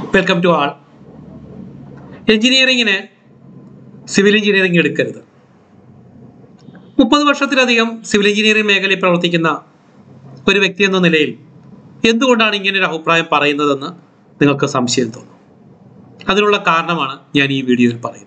welcome to all എഞ്ചിനീയറിങ്ങിന് civil engineering എടുക്കരുത് മുപ്പത് വർഷത്തിലധികം സിവിൽ എഞ്ചിനീയറിംഗ് മേഖലയിൽ പ്രവർത്തിക്കുന്ന ഒരു വ്യക്തി എന്ന നിലയിൽ എന്തുകൊണ്ടാണ് ഇങ്ങനെ ഒരു അഭിപ്രായം പറയുന്നതെന്ന് നിങ്ങൾക്ക് സംശയം തോന്നും അതിനുള്ള കാരണമാണ് ഞാൻ ഈ വീഡിയോയിൽ പറയുന്നത്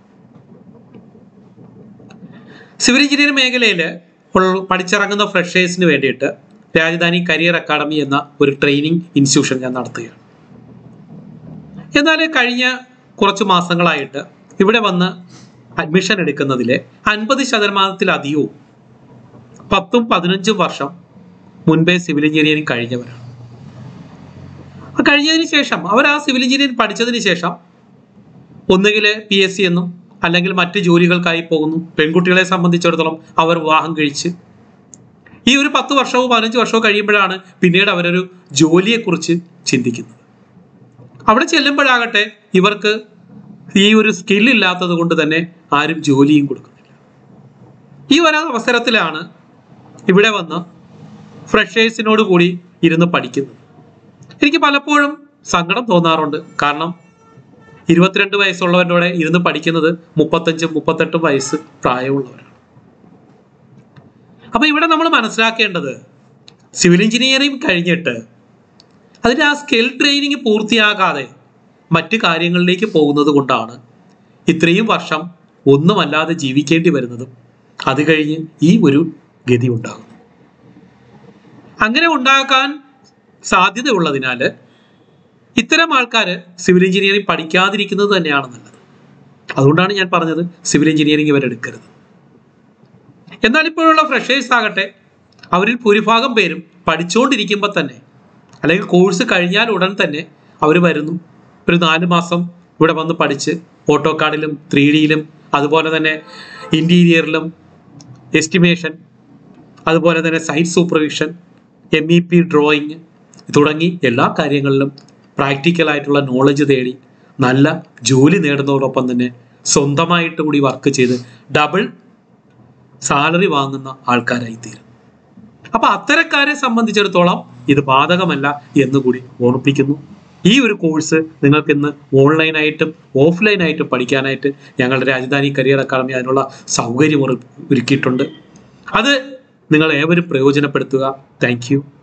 സിവിൽ എഞ്ചിനീയറിംഗ് മേഖലയിൽ ഉള്ള- പഠിച്ചിറങ്ങുന്ന ഫ്രഷേഴ്സിന് വേണ്ടിയിട്ട് രാജധാനി കരിയർ അക്കാദമി എന്ന ഒരു ട്രെയിനിങ് ഇൻസ്റ്റിറ്റ്യൂഷൻ ഞാൻ നടത്തുകയാണ് എന്നാൽ കഴിഞ്ഞ കുറച്ച് മാസങ്ങളായിട്ട് ഇവിടെ വന്ന് അഡ്മിഷൻ എടുക്കുന്നതിലെ അൻപത് ശതമാനത്തിലധികവും പത്തും പതിനഞ്ചും വർഷം മുൻപേ സിവിൽ എഞ്ചിനീയറിംഗ് കഴിഞ്ഞവരാണ് ആ കഴിഞ്ഞതിന് ശേഷം അവർ ആ സിവിൽ എഞ്ചിനീയറിംഗ് പഠിച്ചതിന് ശേഷം ഒന്നുകിൽ പി എസ് സി എന്നും അല്ലെങ്കിൽ മറ്റ് ജോലികൾക്കായി പോകുന്നു പെൺകുട്ടികളെ സംബന്ധിച്ചിടത്തോളം അവർ വിവാഹം കഴിച്ച് ഈ ഒരു പത്ത് വർഷവും പതിനഞ്ച് വർഷവും കഴിയുമ്പോഴാണ് പിന്നീട് അവരൊരു ജോലിയെക്കുറിച്ച് ചിന്തിക്കുന്നത് അവിടെ ചെല്ലുമ്പോഴാകട്ടെ ഇവർക്ക് ഈ ഒരു സ്കിൽ ഇല്ലാത്തത് കൊണ്ട് തന്നെ ആരും ജോലിയും കൊടുക്കുന്നില്ല ഈ ഒരു അവസരത്തിലാണ് ഇവിടെ വന്ന് ഫ്രഷേഴ്സിനോട് കൂടി ഇരുന്ന് പഠിക്കുന്നത് എനിക്ക് പലപ്പോഴും സങ്കടം തോന്നാറുണ്ട് കാരണം ഇരുപത്തിരണ്ട് വയസ്സുള്ളവരുടെ ഇരുന്ന് പഠിക്കുന്നത് മുപ്പത്തഞ്ചും മുപ്പത്തെട്ടും വയസ്സ് പ്രായമുള്ളവരാണ് അപ്പൊ ഇവിടെ നമ്മൾ മനസ്സിലാക്കേണ്ടത് സിവിൽ എഞ്ചിനീയറിംഗ് കഴിഞ്ഞിട്ട് അതിന്റെ ആ സ്കിൽ ട്രെയിനിങ് പൂർത്തിയാകാതെ മറ്റു കാര്യങ്ങളിലേക്ക് പോകുന്നത് കൊണ്ടാണ് ഇത്രയും വർഷം ഒന്നുമല്ലാതെ ജീവിക്കേണ്ടി വരുന്നതും അത് കഴിഞ്ഞ് ഈ ഒരു ഗതി ഉണ്ടാകും അങ്ങനെ ഉണ്ടാക്കാൻ സാധ്യതയുള്ളതിനാൽ ഇത്തരം ആൾക്കാർ സിവിൽ എഞ്ചിനീയറിംഗ് പഠിക്കാതിരിക്കുന്നത് തന്നെയാണ് നല്ലത് അതുകൊണ്ടാണ് ഞാൻ പറഞ്ഞത് സിവിൽ എഞ്ചിനീയറിംഗ് ഇവരെടുക്കരുത് എന്നാൽ ഇപ്പോഴുള്ള ഫ്രഷേഴ്സ് ആകട്ടെ അവരിൽ ഭൂരിഭാഗം പേരും പഠിച്ചുകൊണ്ടിരിക്കുമ്പോൾ തന്നെ അല്ലെങ്കിൽ കോഴ്സ് കഴിഞ്ഞാൽ ഉടൻ തന്നെ അവർ വരുന്നു ഒരു നാല് മാസം ഇവിടെ വന്ന് പഠിച്ച് ഓട്ടോ കാർഡിലും ത്രീ ഡിയിലും അതുപോലെ തന്നെ ഇൻറ്റീരിയറിലും എസ്റ്റിമേഷൻ അതുപോലെ തന്നെ site supervision M E P drawing തുടങ്ങി എല്ലാ കാര്യങ്ങളിലും പ്രാക്ടിക്കലായിട്ടുള്ള നോളജ് തേടി നല്ല ജോലി നേടുന്നതോടൊപ്പം തന്നെ സ്വന്തമായിട്ട് കൂടി വർക്ക് ചെയ്ത് ഡബിൾ സാലറി വാങ്ങുന്ന ആൾക്കാരായി തീരും അപ്പൊ അത്തരക്കാരെ സംബന്ധിച്ചിടത്തോളം ഇത് ബാധകമല്ല എന്നുകൂടി ഓർമ്മിപ്പിക്കുന്നു ഈ ഒരു കോഴ്സ് നിങ്ങൾക്ക് ഇന്ന് ഓൺലൈനായിട്ടും ഓഫ്ലൈനായിട്ടും പഠിക്കാനായിട്ട് ഞങ്ങളുടെ രാജധാനി കരിയർ അക്കാദമി അതിനുള്ള സൗകര്യം ഒരു- ഒരുക്കിയിട്ടുണ്ട് അത് നിങ്ങൾ ഏവരും പ്രയോജനപ്പെടുത്തുക താങ്ക് യു